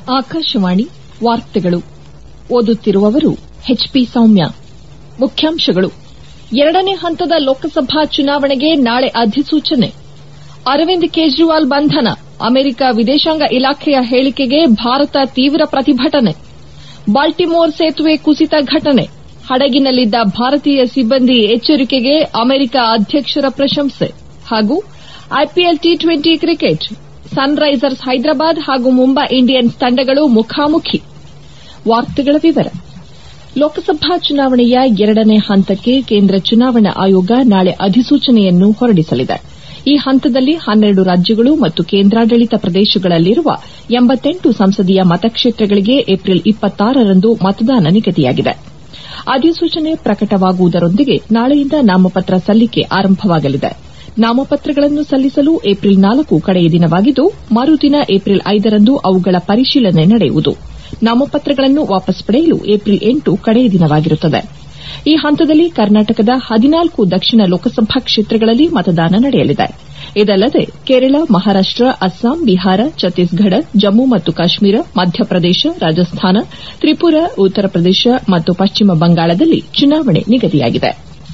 ಆಕಾಶವಾಣಿ ವಾರ್ತೆಗಳು ಓದುತ್ತಿರುವವರು ಎಚ್ಪಿ ಸೌಮ್ಯ ಮುಖ್ಯಾಂಶಗಳು ಎರಡನೇ ಹಂತದ ಲೋಕಸಭಾ ಚುನಾವಣೆಗೆ ನಾಳೆ ಅಧಿಸೂಚನೆ ಅರವಿಂದ್ ಕೇಜ್ರಿವಾಲ್ ಬಂಧನ ಅಮೆರಿಕ ವಿದೇಶಾಂಗ ಇಲಾಖೆಯ ಹೇಳಿಕೆಗೆ ಭಾರತ ತೀವ್ರ ಪ್ರತಿಭಟನೆ ಬಾಲ್ಟಿಮೋರ್ ಸೇತುವೆ ಕುಸಿತ ಘಟನೆ ಹಡಗಿನಲ್ಲಿದ್ದ ಭಾರತೀಯ ಸಿಬ್ಬಂದಿ ಎಚ್ಚರಿಕೆಗೆ ಅಮೆರಿಕ ಅಧ್ಯಕ್ಷರ ಪ್ರಶಂಸೆ ಹಾಗೂ IPL T twenty cricket Sunrisers Hyderabad ಹಾಗೂ ಮುಂಬೈ ಇಂಡಿಯನ್ಸ್ ತಂಡಗಳು ಮುಖಾಮುಖಿ ಲೋಕಸಭಾ ಚುನಾವಣೆಯ ಎರಡನೇ ಹಂತಕ್ಕೆ ಕೇಂದ್ರ ಚುನಾವಣಾ ಆಯೋಗ ನಾಳೆ ಅಧಿಸೂಚನೆಯನ್ನು ಹೊರಡಿಸಲಿದೆ ಈ ಹಂತದಲ್ಲಿ ಹನ್ನೆರಡು ರಾಜ್ಯಗಳು ಮತ್ತು ಕೇಂದ್ರಾಡಳಿತ ಪ್ರದೇಶಗಳಲ್ಲಿರುವ ಎಂಬತ್ತೆಂಟು ಸಂಸದೀಯ ಮತಕ್ಷೇತ್ರಗಳಿಗೆ ಏಪ್ರಿಲ್ ರಂದು ಮತದಾನ ನಿಗದಿಯಾಗಿದೆ ಅಧಿಸೂಚನೆ ಪ್ರಕಟವಾಗುವುದರೊಂದಿಗೆ ನಾಳೆಯಿಂದ ನಾಮಪತ್ರ ಸಲ್ಲಿಕೆ ಆರಂಭವಾಗಲಿದೆ ನಾಮಪತ್ರಗಳನ್ನು ಸಲ್ಲಿಸಲು ಏಪ್ರಿಲ್ ನಾಲ್ಕು ಕಡೆಯ ದಿನವಾಗಿದ್ದು ಮರುದಿನ ಏಪ್ರಿಲ್ ಐದರಂದು ಅವುಗಳ ಪರಿಶೀಲನೆ ನಡೆಯುವುದು ನಾಮಪತ್ರಗಳನ್ನು ವಾಪಸ್ ಪಡೆಯಲು ಏಪ್ರಿಲ್ ಎಂಟು ಕಡೆಯ ದಿನವಾಗಿರುತ್ತದೆ ಈ ಹಂತದಲ್ಲಿ ಕರ್ನಾಟಕದ ಹದಿನಾಲ್ಕು ದಕ್ಷಿಣ ಲೋಕಸಭಾ ಕ್ಷೇತ್ರಗಳಲ್ಲಿ ಮತದಾನ ನಡೆಯಲಿದೆ ಇದಲ್ಲದೆ ಕೇರಳ ಮಹಾರಾಷ್ಟ ಅಸ್ಸಾಂ ಬಿಹಾರ ಛತ್ತೀಸ್ಗಢ ಜಮ್ಮು ಮತ್ತು ಕಾಶ್ಮೀರ ಮಧ್ಯಪ್ರದೇಶ ರಾಜಸ್ಥಾನ ತ್ರಿಪುರಾ ಉತ್ತರ ಪ್ರದೇಶ ಮತ್ತು ಪಶ್ಚಿಮ ಬಂಗಾಳದಲ್ಲಿ ಚುನಾವಣೆ ನಿಗದಿಯಾಗಿದೆ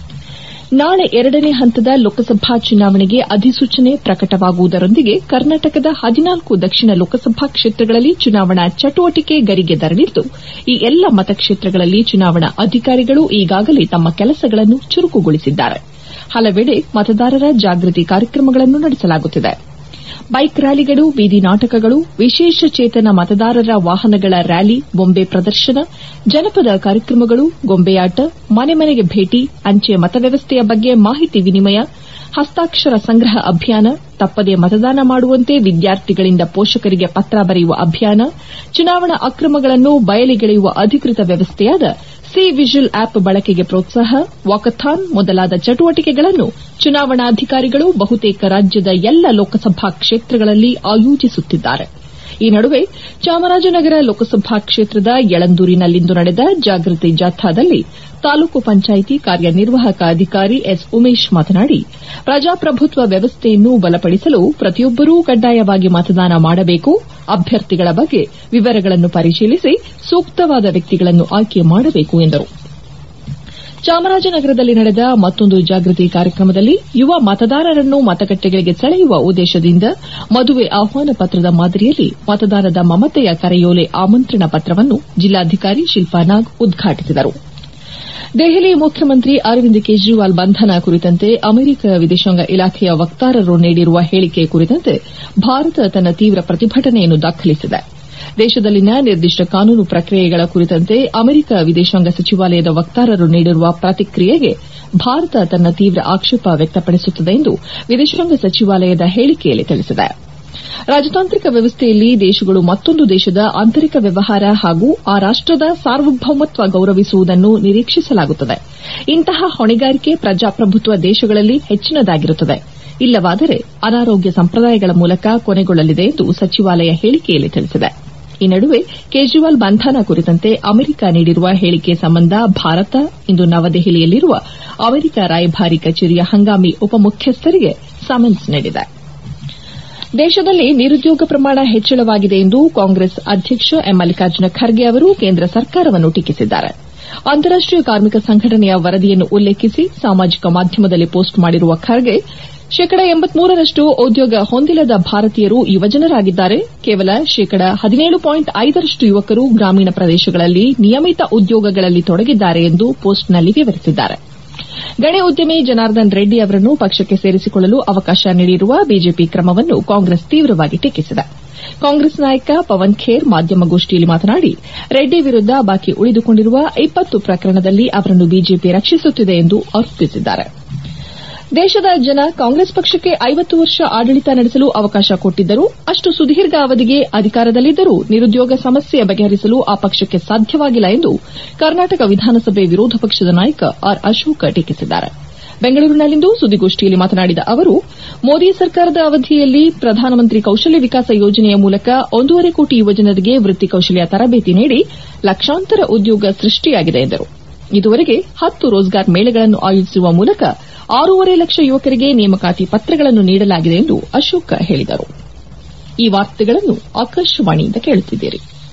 ನಾಳೆ ಎರಡನೇ ಹಂತದ ಲೋಕಸಭಾ ಚುನಾವಣೆಗೆ ಅಧಿಸೂಚನೆ ಪ್ರಕಟವಾಗುವುದರೊಂದಿಗೆ ಕರ್ನಾಟಕದ ಹದಿನಾಲ್ಕು ದಕ್ಷಿಣ ಲೋಕಸಭಾ ಕ್ಷೇತ್ರಗಳಲ್ಲಿ ಚುನಾವಣಾ ಚಟುವಟಿಕೆ ಗರಿಗೆದರಲಿದ್ದು ಈ ಎಲ್ಲ ಮತಕ್ಷೇತ್ರಗಳಲ್ಲಿ ಚುನಾವಣಾ ಅಧಿಕಾರಿಗಳು ಈಗಾಗಲೇ ತಮ್ಮ ಕೆಲಸಗಳನ್ನು ಚುರುಕುಗೊಳಿಸಿದ್ದಾರೆ ಹಲವೆಡೆ ಮತದಾರರ ಜಾಗೃತಿ ಕಾರ್ಯಕ್ರಮಗಳನ್ನು ನಡೆಸಲಾಗುತ್ತಿದೆ ಬೈಕ್ ರ್ಯಾಲಿಗಳು ಬೀದಿ ನಾಟಕಗಳು ವಿಶೇಷ ಚೇತನ ಮತದಾರರ ವಾಹನಗಳ ರ್ಯಾಲಿ ಬೊಂಬೆ ಪ್ರದರ್ಶನ ಜನಪದ ಕಾರ್ಯಕ್ರಮಗಳು ಗೊಂಬೆಯಾಟ ಮನೆ ಮನೆಗೆ ಭೇಟಿ ಅಂಚೆ ಮತವ್ಯವಸ್ಥೆಯ ಬಗ್ಗೆ ಮಾಹಿತಿ ವಿನಿಮಯ ಹಸ್ತಾಕ್ಷರ ಸಂಗ್ರಹ ಅಭಿಯಾನ ತಪ್ಪದೆ ಮತದಾನ ಮಾಡುವಂತೆ ವಿದ್ಯಾರ್ಥಿಗಳಿಂದ ಪೋಷಕರಿಗೆ ಪತ್ರ ಬರೆಯುವ ಅಭಿಯಾನ ಚುನಾವಣಾ ಅಕ್ರಮಗಳನ್ನು ಬಯಲಿಗೆಳೆಯುವ ಅಧಿಕೃತ ವ್ಯವಸ್ಥೆಯಾದ ಸಿ ವಿಜಿಲ್ ಆಪ್ ಬಳಕೆಗೆ ಪ್ರೋತ್ಸಾಹ ವಾಕಥಾನ್ ಮೊದಲಾದ ಚಟುವಟಿಕೆಗಳನ್ನು ಚುನಾವಣಾಧಿಕಾರಿಗಳು ಬಹುತೇಕ ರಾಜ್ಯದ ಎಲ್ಲ ಲೋಕಸಭಾ ಕ್ಷೇತ್ರಗಳಲ್ಲಿ ಆಯೋಜಿಸುತ್ತಿದ್ದಾರೆ ಈ ನಡುವೆ ಚಾಮರಾಜನಗರ ಲೋಕಸಭಾ ಕ್ಷೇತ್ರದ ಯಳಂದೂರಿನಲ್ಲಿಂದು ನಡೆದ ಜಾಗೃತಿ ಜಾಥಾದಲ್ಲಿ ತಾಲೂಕು ಪಂಚಾಯಿತಿ ಕಾರ್ಯನಿರ್ವಾಹಕ ಅಧಿಕಾರಿ ಎಸ್ ಉಮೇಶ್ ಮಾತನಾಡಿ ಪ್ರಜಾಪ್ರಭುತ್ವ ವ್ಯವಸ್ಥೆಯನ್ನು ಬಲಪಡಿಸಲು ಪ್ರತಿಯೊಬ್ಬರೂ ಕಡ್ಡಾಯವಾಗಿ ಮತದಾನ ಮಾಡಬೇಕು ಅಭ್ಯರ್ಥಿಗಳ ಬಗ್ಗೆ ವಿವರಗಳನ್ನು ಪರಿಶೀಲಿಸಿ ಸೂಕ್ತವಾದ ವ್ಯಕ್ತಿಗಳನ್ನು ಆಯ್ಕೆ ಮಾಡಬೇಕು ಎಂದರು ಚಾಮರಾಜನಗರದಲ್ಲಿ ನಡೆದ ಮತ್ತೊಂದು ಜಾಗೃತಿ ಕಾರ್ಯಕ್ರಮದಲ್ಲಿ ಯುವ ಮತದಾರರನ್ನು ಮತಗಟ್ಟೆಗಳಿಗೆ ಸೆಳೆಯುವ ಉದ್ದೇಶದಿಂದ ಮದುವೆ ಆಹ್ವಾನ ಪತ್ರದ ಮಾದರಿಯಲ್ಲಿ ಮತದಾನದ ಮಮತೆಯ ಕರೆಯೋಲೆ ಆಮಂತ್ರಣ ಪತ್ರವನ್ನು ಜಿಲ್ಲಾಧಿಕಾರಿ ಶಿಲ್ಪಾ ನಾಗ್ ಉದ್ಘಾಟಿಸಿದರು ದೆಹಲಿ ಮುಖ್ಯಮಂತ್ರಿ ಅರವಿಂದ್ ಕೇಜ್ರಿವಾಲ್ ಬಂಧನ ಕುರಿತಂತೆ ಅಮೆರಿಕ ವಿದೇಶಾಂಗ ಇಲಾಖೆಯ ವಕ್ತಾರರು ನೀಡಿರುವ ಹೇಳಿಕೆ ಕುರಿತಂತೆ ಭಾರತ ತನ್ನ ತೀವ್ರ ಪ್ರತಿಭಟನೆಯನ್ನು ದಾಖಲಿಸಿದೆ ದೇಶದಲ್ಲಿನ ನಿರ್ದಿಷ್ಟ ಕಾನೂನು ಪ್ರಕ್ರಿಯೆಗಳ ಕುರಿತಂತೆ ಅಮೆರಿಕ ವಿದೇಶಾಂಗ ಸಚಿವಾಲಯದ ವಕ್ತಾರರು ನೀಡಿರುವ ಪ್ರತಿಕ್ರಿಯೆಗೆ ಭಾರತ ತನ್ನ ತೀವ್ರ ಆಕ್ಷೇಪ ವ್ಯಕ್ತಪಡಿಸುತ್ತದೆ ಎಂದು ವಿದೇಶಾಂಗ ಸಚಿವಾಲಯದ ಹೇಳಿಕೆಯಲ್ಲಿ ತಿಳಿಸಿದೆ ರಾಜತಾಂತ್ರಿಕ ವ್ಯವಸ್ಥೆಯಲ್ಲಿ ದೇಶಗಳು ಮತ್ತೊಂದು ದೇಶದ ಆಂತರಿಕ ವ್ಯವಹಾರ ಹಾಗೂ ಆ ರಾಷ್ಟದ ಸಾರ್ವಭೌಮತ್ವ ಗೌರವಿಸುವುದನ್ನು ನಿರೀಕ್ಷಿಸಲಾಗುತ್ತದೆ ಇಂತಹ ಹೊಣೆಗಾರಿಕೆ ಪ್ರಜಾಪ್ರಭುತ್ವ ದೇಶಗಳಲ್ಲಿ ಹೆಚ್ಚಿನದಾಗಿರುತ್ತದೆ ಇಲ್ಲವಾದರೆ ಅನಾರೋಗ್ಯ ಸಂಪ್ರದಾಯಗಳ ಮೂಲಕ ಕೊನೆಗೊಳ್ಳಲಿದೆ ಎಂದು ಸಚಿವಾಲಯ ಹೇಳಿಕೆಯಲ್ಲಿ ತಿಳಿಸಿದೆ ಈ ನಡುವೆ ಕೇಜ್ರಿವಾಲ್ ಬಂಧನ ಕುರಿತಂತೆ ಅಮೆರಿಕ ನೀಡಿರುವ ಹೇಳಿಕೆ ಸಂಬಂಧ ಭಾರತ ಇಂದು ನವದೆಹಲಿಯಲ್ಲಿರುವ ಅಮೆರಿಕ ರಾಯಭಾರಿ ಕಚೇರಿಯ ಹಂಗಾಮಿ ಉಪಮುಖ್ಯಸ್ಥರಿಗೆ ಸಮನ್ಸ್ ನೀಡಿದೆ ದೇಶದಲ್ಲಿ ನಿರುದ್ಯೋಗ ಪ್ರಮಾಣ ಹೆಚ್ಚಳವಾಗಿದೆ ಎಂದು ಕಾಂಗ್ರೆಸ್ ಅಧ್ಯಕ್ಷ ಎಂ ಮಲ್ಲಿಕಾರ್ಜುನ ಖರ್ಗೆ ಅವರು ಕೇಂದ್ರ ಸರ್ಕಾರವನ್ನು ಟೀಕಿಸಿದ್ದಾರೆ ಅಂತಾರಾಷ್ಟೀಯ ಕಾರ್ಮಿಕ ಸಂಘಟನೆಯ ವರದಿಯನ್ನು ಉಲ್ಲೇಖಿಸಿ ಸಾಮಾಜಿಕ ಮಾಧ್ಯಮದಲ್ಲಿ ಪೋಸ್ಟ್ ಮಾಡಿರುವ ಖರ್ಗೆ ಶೇಕಡ ರಷ್ಟು ಉದ್ಯೋಗ ಹೊಂದಿಲ್ಲದ ಭಾರತೀಯರು ಯುವಜನರಾಗಿದ್ದಾರೆ ಕೇವಲ ಶೇಕಡ ಹದಿನೇಳು ಪಾಯಿಂಟ್ ಐದರಷ್ಟು ಯುವಕರು ಗ್ರಾಮೀಣ ಪ್ರದೇಶಗಳಲ್ಲಿ ನಿಯಮಿತ ಉದ್ಯೋಗಗಳಲ್ಲಿ ತೊಡಗಿದ್ದಾರೆ ಎಂದು ಪೋಸ್ಟ್ನಲ್ಲಿ ವಿವರಿಸಿದ್ದಾರೆ ಗಣಿ ಉದ್ಯಮಿ ಜನಾರ್ದನ್ ರೆಡ್ಡಿ ಅವರನ್ನು ಪಕ್ಷಕ್ಕೆ ಸೇರಿಸಿಕೊಳ್ಳಲು ಅವಕಾಶ ನೀಡಿರುವ ಬಿಜೆಪಿ ಕ್ರಮವನ್ನು ಕಾಂಗ್ರೆಸ್ ತೀವ್ರವಾಗಿ ಟೀಕಿಸಿದೆ ಕಾಂಗ್ರೆಸ್ ನಾಯಕ ಪವನ್ ಖೇರ್ ಮಾಧ್ಯಮಗೋಷ್ಠಿಯಲ್ಲಿ ಮಾತನಾಡಿ ರೆಡ್ಡಿ ವಿರುದ್ದ ಬಾಕಿ ಉಳಿದುಕೊಂಡಿರುವ ಇಪ್ಪತ್ತು ಪ್ರಕರಣದಲ್ಲಿ ಅವರನ್ನು ಬಿಜೆಪಿ ರಕ್ಷಿಸುತ್ತಿದೆ ಎಂದು ಆರೋಪಿಸಿದ್ದಾರೆ ದೇಶದ ಜನ ಕಾಂಗ್ರೆಸ್ ಪಕ್ಷಕ್ಕೆ ಐವತ್ತು ವರ್ಷ ಆಡಳಿತ ನಡೆಸಲು ಅವಕಾಶ ಕೊಟ್ಟಿದ್ದರೂ ಅಷ್ಟು ಸುದೀರ್ಘ ಅವಧಿಗೆ ಅಧಿಕಾರದಲ್ಲಿದ್ದರೂ ನಿರುದ್ಯೋಗ ಸಮಸ್ಯೆ ಬಗೆಹರಿಸಲು ಆ ಪಕ್ಷಕ್ಕೆ ಸಾಧ್ಯವಾಗಿಲ್ಲ ಎಂದು ಕರ್ನಾಟಕ ವಿಧಾನಸಭೆ ವಿರೋಧ ಪಕ್ಷದ ನಾಯಕ ಆರ್ ಅಶೋಕ್ ಟೀಕಿಸಿದ್ದಾರೆ ಬೆಂಗಳೂರಿನಲ್ಲಿಂದು ಸುದ್ದಿಗೋಷ್ಠಿಯಲ್ಲಿ ಮಾತನಾಡಿದ ಅವರು ಮೋದಿ ಸರ್ಕಾರದ ಅವಧಿಯಲ್ಲಿ ಪ್ರಧಾನಮಂತ್ರಿ ಕೌಶಲ್ಯ ವಿಕಾಸ ಯೋಜನೆಯ ಮೂಲಕ ಒಂದೂವರೆ ಕೋಟಿ ಯುವಜನರಿಗೆ ವೃತ್ತಿ ಕೌಶಲ್ಯ ತರಬೇತಿ ನೀಡಿ ಲಕ್ಷಾಂತರ ಉದ್ಯೋಗ ಸೃಷ್ಟಿಯಾಗಿದೆ ಎಂದರು ಇದುವರೆಗೆ ಹತ್ತು ರೋಜ್ಗಾರ್ ಮೇಳಗಳನ್ನು ಆಯೋಜಿಸುವ ಮೂಲಕ ಆರೂವರೆ ಲಕ್ಷ ಯುವಕರಿಗೆ ನೇಮಕಾತಿ ಪತ್ರಗಳನ್ನು ನೀಡಲಾಗಿದೆ ಎಂದು ಅಶೋಕ್ ಹೇಳಿದರು ಈ ವಾರ್ತೆಗಳನ್ನು ಆಕಾಶವಾಣಿಯಿಂದ ಕೇಳುತ್ತಿದ್ದೀರಿ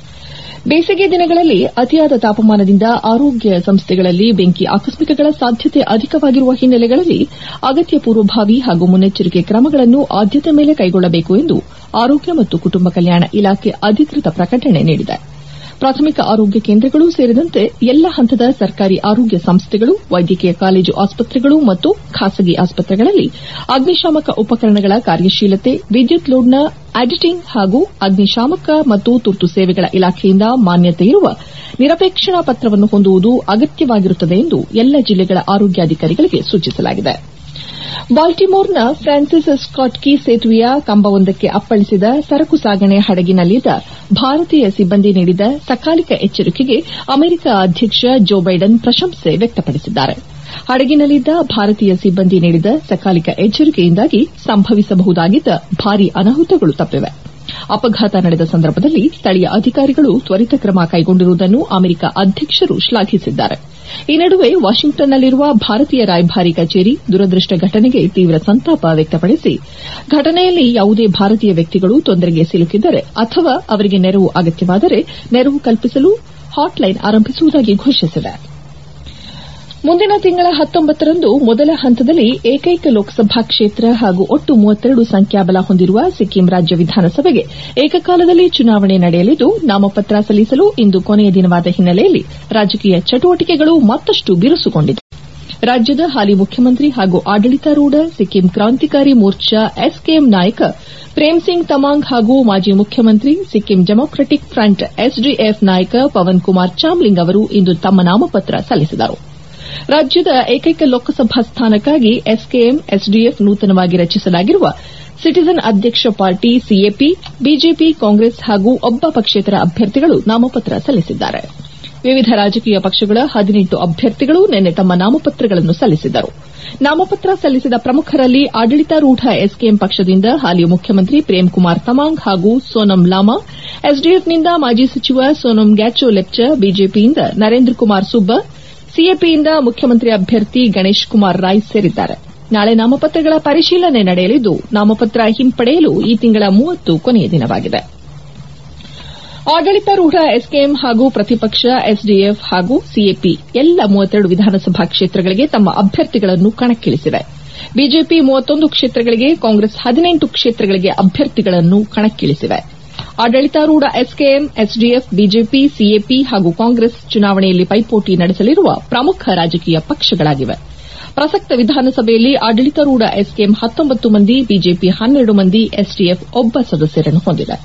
ಬೇಸಿಗೆ ದಿನಗಳಲ್ಲಿ ಅತಿಯಾದ ತಾಪಮಾನದಿಂದ ಆರೋಗ್ಯ ಸಂಸ್ಥೆಗಳಲ್ಲಿ ಬೆಂಕಿ ಆಕಸ್ಮಿಕಗಳ ಸಾಧ್ಯತೆ ಅಧಿಕವಾಗಿರುವ ಹಿನ್ನೆಲೆಗಳಲ್ಲಿ ಅಗತ್ಯ ಪೂರ್ವಭಾವಿ ಹಾಗೂ ಮುನ್ನೆಚ್ಚರಿಕೆ ಕ್ರಮಗಳನ್ನು ಆದ್ಯತೆ ಮೇಲೆ ಕೈಗೊಳ್ಳಬೇಕು ಎಂದು ಆರೋಗ್ಯ ಮತ್ತು ಕುಟುಂಬ ಕಲ್ಯಾಣ ಇಲಾಖೆ ಅಧಿಕೃತ ಪ್ರಕಟಣೆ ನೀಡಿದೆ ಪ್ರಾಥಮಿಕ ಆರೋಗ್ಯ ಕೇಂದ್ರಗಳು ಸೇರಿದಂತೆ ಎಲ್ಲ ಹಂತದ ಸರ್ಕಾರಿ ಆರೋಗ್ಯ ಸಂಸ್ಥೆಗಳು ವೈದ್ಯಕೀಯ ಕಾಲೇಜು ಆಸ್ಪತ್ರೆಗಳು ಮತ್ತು ಖಾಸಗಿ ಆಸ್ಪತ್ರೆಗಳಲ್ಲಿ ಅಗ್ನಿಶಾಮಕ ಉಪಕರಣಗಳ ಕಾರ್ಯಶೀಲತೆ ವಿದ್ಯುತ್ ಲೋಡ್ನ ಆಡಿಟಿಂಗ್ ಹಾಗೂ ಅಗ್ನಿಶಾಮಕ ಮತ್ತು ತುರ್ತು ಸೇವೆಗಳ ಇಲಾಖೆಯಿಂದ ಮಾನ್ಯತೆ ಇರುವ ನಿರಪೇಕ್ಷಣಾ ಪತ್ರವನ್ನು ಹೊಂದುವುದು ಅಗತ್ಯವಾಗಿರುತ್ತದೆ ಎಂದು ಎಲ್ಲ ಜಿಲ್ಲೆಗಳ ಆರೋಗ್ಯಾಧಿಕಾರಿಗಳಿಗೆ ಸೂಚಿಸಲಾಗಿದೆ ಬಾಲ್ಟಿಮೋರ್ನ ಫ್ರಾನ್ಸಿಸ್ ಸ್ಕಾಟ್ಕಿ ಸೇತುವೆಯ ಕಂಬವೊಂದಕ್ಕೆ ಅಪ್ಪಳಿಸಿದ ಸರಕು ಸಾಗಣೆ ಹಡಗಿನಲ್ಲಿದ್ದ ಭಾರತೀಯ ಸಿಬ್ಬಂದಿ ನೀಡಿದ ಸಕಾಲಿಕ ಎಚ್ಚರಿಕೆಗೆ ಅಮೆರಿಕ ಅಧ್ಯಕ್ಷ ಜೋ ಬೈಡನ್ ಪ್ರಶಂಸೆ ವ್ಯಕ್ತಪಡಿಸಿದ್ದಾರೆ ಹಡಗಿನಲ್ಲಿದ್ದ ಭಾರತೀಯ ಸಿಬ್ಬಂದಿ ನೀಡಿದ ಸಕಾಲಿಕ ಎಚ್ಚರಿಕೆಯಿಂದಾಗಿ ಸಂಭವಿಸಬಹುದಾಗಿದ್ದ ಭಾರೀ ಅನಾಹುತಗಳು ತಪ್ಪಿವೆ ಅಪಘಾತ ನಡೆದ ಸಂದರ್ಭದಲ್ಲಿ ಸ್ಥಳೀಯ ಅಧಿಕಾರಿಗಳು ತ್ವರಿತ ಕ್ರಮ ಕೈಗೊಂಡಿರುವುದನ್ನು ಅಮೆರಿಕ ಅಧ್ಯಕ್ಷರು ಶ್ಲಾಘಿಸಿದ್ದಾರೆ ಈ ನಡುವೆ ವಾಷಿಂಗ್ಟನ್ನಲ್ಲಿರುವ ಭಾರತೀಯ ರಾಯಭಾರಿ ಕಚೇರಿ ದುರದೃಷ್ಟ ಘಟನೆಗೆ ತೀವ್ರ ಸಂತಾಪ ವ್ಯಕ್ತಪಡಿಸಿ ಘಟನೆಯಲ್ಲಿ ಯಾವುದೇ ಭಾರತೀಯ ವ್ಯಕ್ತಿಗಳು ತೊಂದರೆಗೆ ಸಿಲುಕಿದ್ದರೆ ಅಥವಾ ಅವರಿಗೆ ನೆರವು ಅಗತ್ಯವಾದರೆ ನೆರವು ಕಲ್ಪಿಸಲು ಹಾಟ್ಲೈನ್ ಆರಂಭಿಸುವುದಾಗಿ ಘೋಷಿಸಿದೆ ಮುಂದಿನ ತಿಂಗಳ ಹತ್ತೊಂಬತ್ತರಂದು ಮೊದಲ ಹಂತದಲ್ಲಿ ಏಕೈಕ ಲೋಕಸಭಾ ಕ್ಷೇತ್ರ ಹಾಗೂ ಒಟ್ಟು ಮೂವತ್ತೆರಡು ಸಂಖ್ಯಾಬಲ ಹೊಂದಿರುವ ಸಿಕ್ಕಿಂ ರಾಜ್ಯ ವಿಧಾನಸಭೆಗೆ ಏಕಕಾಲದಲ್ಲಿ ಚುನಾವಣೆ ನಡೆಯಲಿದ್ದು ನಾಮಪತ್ರ ಸಲ್ಲಿಸಲು ಇಂದು ಕೊನೆಯ ದಿನವಾದ ಹಿನ್ನೆಲೆಯಲ್ಲಿ ರಾಜಕೀಯ ಚಟುವಟಿಕೆಗಳು ಮತ್ತಷ್ಟು ಬಿರುಸುಗೊಂಡಿದೆ ರಾಜ್ಯದ ಹಾಲಿ ಮುಖ್ಯಮಂತ್ರಿ ಹಾಗೂ ಆಡಳಿತಾರೂಢ ಸಿಕ್ಕಿಂ ಕ್ರಾಂತಿಕಾರಿ ಮೋರ್ಚಾ ಎಸ್ಕೆಎಂ ನಾಯಕ ಪ್ರೇಮ್ ಸಿಂಗ್ ತಮಾಂಗ್ ಹಾಗೂ ಮಾಜಿ ಮುಖ್ಯಮಂತ್ರಿ ಸಿಕ್ಕಿಂ ಡೆಮೊಕ್ರಟಿಕ್ ಫ್ರಂಟ್ ಎಸ್ಡಿಎಫ್ ನಾಯಕ ಪವನ್ ಕುಮಾರ್ ಚಾಮ್ಲಿಂಗ್ ಅವರು ಇಂದು ತಮ್ಮ ನಾಮಪತ್ರ ಸಲ್ಲಿಸಿದರು ರಾಜ್ಯದ ಏಕೈಕ ಲೋಕಸಭಾ ಸ್ಥಾನಕ್ಕಾಗಿ ಎಸ್ಕೆಎಂ ಎಸ್ಡಿಎಫ್ ನೂತನವಾಗಿ ರಚಿಸಲಾಗಿರುವ ಸಿಟಿಜನ್ ಅಧ್ಯಕ್ಷ ಪಾರ್ಟಿ ಸಿಎಪಿ ಬಿಜೆಪಿ ಕಾಂಗ್ರೆಸ್ ಹಾಗೂ ಒಬ್ಬ ಪಕ್ಷೇತರ ಅಭ್ಯರ್ಥಿಗಳು ನಾಮಪತ್ರ ಸಲ್ಲಿಸಿದ್ದಾರೆ ವಿವಿಧ ರಾಜಕೀಯ ಪಕ್ಷಗಳ ಹದಿನೆಂಟು ಅಭ್ಯರ್ಥಿಗಳು ನಿನ್ನೆ ತಮ್ಮ ನಾಮಪತ್ರಗಳನ್ನು ಸಲ್ಲಿಸಿದರು ನಾಮಪತ್ರ ಸಲ್ಲಿಸಿದ ಪ್ರಮುಖರಲ್ಲಿ ಆಡಳಿತಾರೂಢ ಎಸ್ಕೆಎಂ ಪಕ್ಷದಿಂದ ಹಾಲಿ ಮುಖ್ಯಮಂತ್ರಿ ಪ್ರೇಮ್ ಕುಮಾರ್ ತಮಾಂಗ್ ಹಾಗೂ ಸೋನಂ ಲಾಮಾ ಎಸ್ಡಿಎಫ್ನಿಂದ ಮಾಜಿ ಸಚಿವ ಸೋನಂ ಗ್ಯಾಚೋ ಲೆಪ್ಚ ಬಿಜೆಪಿಯಿಂದ ನರೇಂದ್ರ ಕುಮಾರ್ ಸುಬ್ಬ ಸಿಎಪಿಯಿಂದ ಮುಖ್ಯಮಂತ್ರಿ ಅಭ್ಯರ್ಥಿ ಗಣೇಶ್ ಕುಮಾರ್ ರಾಯ್ ಸೇರಿದ್ದಾರೆ ನಾಳೆ ನಾಮಪತ್ರಗಳ ಪರಿಶೀಲನೆ ನಡೆಯಲಿದ್ದು ನಾಮಪತ್ರ ಹಿಂಪಡೆಯಲು ಈ ತಿಂಗಳ ಮೂವತ್ತು ಕೊನೆಯ ದಿನವಾಗಿದೆ ಆಡಳಿತಾರೂಢ ಎಸ್ಕೆಎಂ ಹಾಗೂ ಪ್ರತಿಪಕ್ಷ ಎಸ್ಡಿಎಫ್ ಹಾಗೂ ಸಿಎಪಿ ಎಲ್ಲ ಮೂವತ್ತೆರಡು ವಿಧಾನಸಭಾ ಕ್ಷೇತ್ರಗಳಿಗೆ ತಮ್ಮ ಅಭ್ಯರ್ಥಿಗಳನ್ನು ಕಣಕ್ಕಿಳಿಸಿವೆ ಬಿಜೆಪಿ ಮೂವತ್ತೊಂದು ಕ್ಷೇತ್ರಗಳಿಗೆ ಕಾಂಗ್ರೆಸ್ ಹದಿನೆಂಟು ಕ್ಷೇತ್ರಗಳಿಗೆ ಅಭ್ಯರ್ಥಿಗಳನ್ನು ಕಣಕ್ಕಿಳಿಸಿವೆ ಆಡಳಿತಾರೂಢ ಎಸ್ಕೆಎಂ ಎಸ್ಡಿಎಫ್ ಬಿಜೆಪಿ ಸಿಎಪಿ ಹಾಗೂ ಕಾಂಗ್ರೆಸ್ ಚುನಾವಣೆಯಲ್ಲಿ ಪೈಪೋಟಿ ನಡೆಸಲಿರುವ ಪ್ರಮುಖ ರಾಜಕೀಯ ಪಕ್ಷಗಳಾಗಿವೆ ಪ್ರಸಕ್ತ ವಿಧಾನಸಭೆಯಲ್ಲಿ ಆಡಳಿತಾರೂಢ ಎಸ್ಕೆಎಂ ಹತ್ತೊಂಬತ್ತು ಮಂದಿ ಬಿಜೆಪಿ ಹನ್ನೆರಡು ಮಂದಿ ಎಸ್ಡಿಎಫ್ ಒಬ್ಬ ಸದಸ್ಯರನ್ನು ಹೊಂದಿದೆ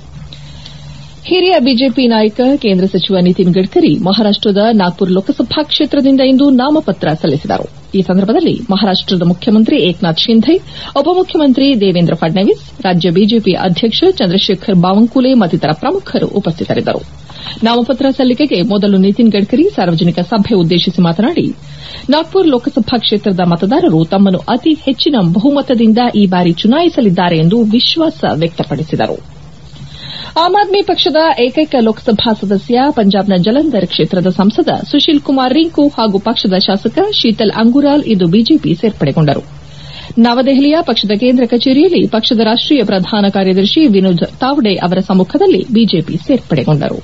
ಹಿರಿಯ ಬಿಜೆಪಿ ನಾಯಕ ಕೇಂದ್ರ ಸಚಿವ ನಿತಿನ್ ಗಡ್ಕರಿ ಮಹಾರಾಷ್ಟದ ನಾಗ್ಪುರ್ ಲೋಕಸಭಾ ಕ್ಷೇತ್ರದಿಂದ ಇಂದು ನಾಮಪತ್ರ ಸಲ್ಲಿಸಿದರು ಈ ಸಂದರ್ಭದಲ್ಲಿ ಮಹಾರಾಷ್ಟದ ಮುಖ್ಯಮಂತ್ರಿ ಏಕನಾಥ್ ಶಿಂಧೆ ಉಪಮುಖ್ಯಮಂತ್ರಿ ದೇವೇಂದ್ರ ಫಡ್ನವೀಸ್ ರಾಜ್ಯ ಬಿಜೆಪಿ ಅಧ್ಯಕ್ಷ ಚಂದ್ರಶೇಖರ್ ಬಾವನ್ಕುಲೆ ಮತ್ತಿತರ ಪ್ರಮುಖರು ಉಪಸ್ಥಿತರಿದ್ದರು ನಾಮಪತ್ರ ಸಲ್ಲಿಕೆಗೆ ಮೊದಲು ನಿತಿನ್ ಗಡ್ಕರಿ ಸಾರ್ವಜನಿಕ ಸಭೆ ಉದ್ದೇಶಿಸಿ ಮಾತನಾಡಿ ನಾಗ್ಪುರ್ ಲೋಕಸಭಾ ಕ್ಷೇತ್ರದ ಮತದಾರರು ತಮ್ಮನ್ನು ಅತಿ ಹೆಚ್ಚಿನ ಬಹುಮತದಿಂದ ಈ ಬಾರಿ ಚುನಾಯಿಸಲಿದ್ದಾರೆ ಎಂದು ವಿಶ್ವಾಸ ವ್ಯಕ್ತಪಡಿಸಿದರು ಆಮ್ ಆದ್ಮಿ ಪಕ್ಷದ ಏಕೈಕ ಲೋಕಸಭಾ ಸದಸ್ಯ ಪಂಜಾಬ್ನ ಜಲಂಧರ್ ಕ್ಷೇತ್ರದ ಸಂಸದ ಸುಶೀಲ್ ಕುಮಾರ್ ರಿಂಕು ಹಾಗೂ ಪಕ್ಷದ ಶಾಸಕ ಶೀತಲ್ ಅಂಗುರಾಲ್ ಇಂದು ಬಿಜೆಪಿ ಸೇರ್ಪಡೆಗೊಂಡರು ನವದೆಹಲಿಯ ಪಕ್ಷದ ಕೇಂದ್ರ ಕಚೇರಿಯಲ್ಲಿ ಪಕ್ಷದ ರಾಷ್ಟೀಯ ಪ್ರಧಾನ ಕಾರ್ಯದರ್ಶಿ ವಿನೋದ್ ತಾವ್ಡೆ ಅವರ ಸಮ್ಮಖದಲ್ಲಿ ಬಿಜೆಪಿ ಸೇರ್ಪಡೆಗೊಂಡರು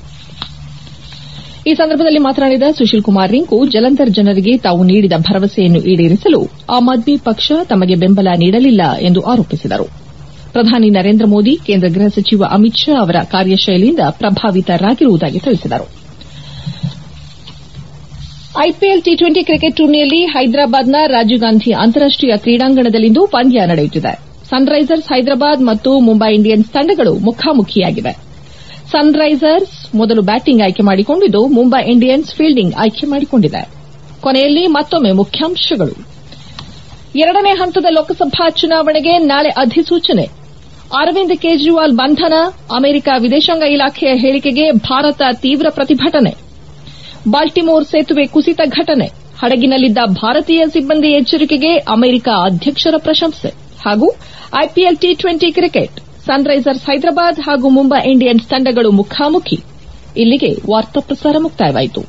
ಈ ಸಂದರ್ಭದಲ್ಲಿ ಮಾತನಾಡಿದ ಸುಶೀಲ್ ಕುಮಾರ್ ರಿಂಕು ಜಲಂಧರ್ ಜನರಿಗೆ ತಾವು ನೀಡಿದ ಭರವಸೆಯನ್ನು ಈಡೇರಿಸಲು ಆಮ್ ಆದ್ಮಿ ಪಕ್ಷ ತಮಗೆ ಬೆಂಬಲ ನೀಡಲಿಲ್ಲ ಎಂದು ಆರೋಪಿಸಿದರು ಪ್ರಧಾನಿ ನರೇಂದ್ರ ಮೋದಿ ಕೇಂದ್ರ ಗೃಹ ಸಚಿವ ಅಮಿತ್ ಶಾ ಅವರ ಕಾರ್ಯಶೈಲಿಯಿಂದ ಪ್ರಭಾವಿತರಾಗಿರುವುದಾಗಿ ತಿಳಿಸಿದರು ಐಪಿಎಲ್ ಟಿ ಟ್ವೆಂಟಿ ಕ್ರಿಕೆಟ್ ಟೂರ್ನಿಯಲ್ಲಿ ಹೈದರಾಬಾದ್ನ ರಾಜೀವ್ ಗಾಂಧಿ ಅಂತಾರಾಷ್ಟೀಯ ಕ್ರೀಡಾಂಗಣದಲ್ಲಿಂದು ಪಂದ್ಯ ನಡೆಯುತ್ತಿದೆ ಸನ್ರೈಸರ್ಸ್ ಹೈದರಾಬಾದ್ ಮತ್ತು ಮುಂಬೈ ಇಂಡಿಯನ್ಸ್ ತಂಡಗಳು ಮುಖಾಮುಖಿಯಾಗಿವೆ ಸನ್ರೈಸರ್ಸ್ ಮೊದಲು ಬ್ಯಾಟಿಂಗ್ ಆಯ್ಕೆ ಮಾಡಿಕೊಂಡಿದ್ದು ಮುಂಬೈ ಇಂಡಿಯನ್ಸ್ ಫೀಲ್ಡಿಂಗ್ ಆಯ್ಕೆ ಮಾಡಿಕೊಂಡಿದೆ ಕೊನೆಯಲ್ಲಿ ಮತ್ತೊಮ್ಮೆ ಮುಖ್ಯಾಂಶಗಳು ಎರಡನೇ ಹಂತದ ಲೋಕಸಭಾ ಚುನಾವಣೆಗೆ ನಾಳೆ ಅಧಿಸೂಚನೆ ಅರವಿಂದ್ ಕೇಜ್ರಿವಾಲ್ ಬಂಧನ ಅಮೆರಿಕ ವಿದೇಶಾಂಗ ಇಲಾಖೆಯ ಹೇಳಿಕೆಗೆ ಭಾರತ ತೀವ್ರ ಪ್ರತಿಭಟನೆ ಬಾಲ್ಟಿಮೋರ್ ಸೇತುವೆ ಕುಸಿತ ಘಟನೆ ಹಡಗಿನಲ್ಲಿದ್ದ ಭಾರತೀಯ ಸಿಬ್ಬಂದಿ ಎಚ್ಚರಿಕೆಗೆ ಅಮೆರಿಕ ಅಧ್ಯಕ್ಷರ ಪ್ರಶಂಸೆ ಹಾಗೂ IPL T twenty cricket Sunrisers Hyderabad ಹಾಗೂ ಮುಂಬೈ ಇಂಡಿಯನ್ಸ್ ತಂಡಗಳು ಮುಖಾಮುಖಿ ಇಲ್ಲಿಗೆ ವಾರ್ತಾ ಪ್ರಸಾರ ಮುಕ್ತಾಯವಾಯಿತು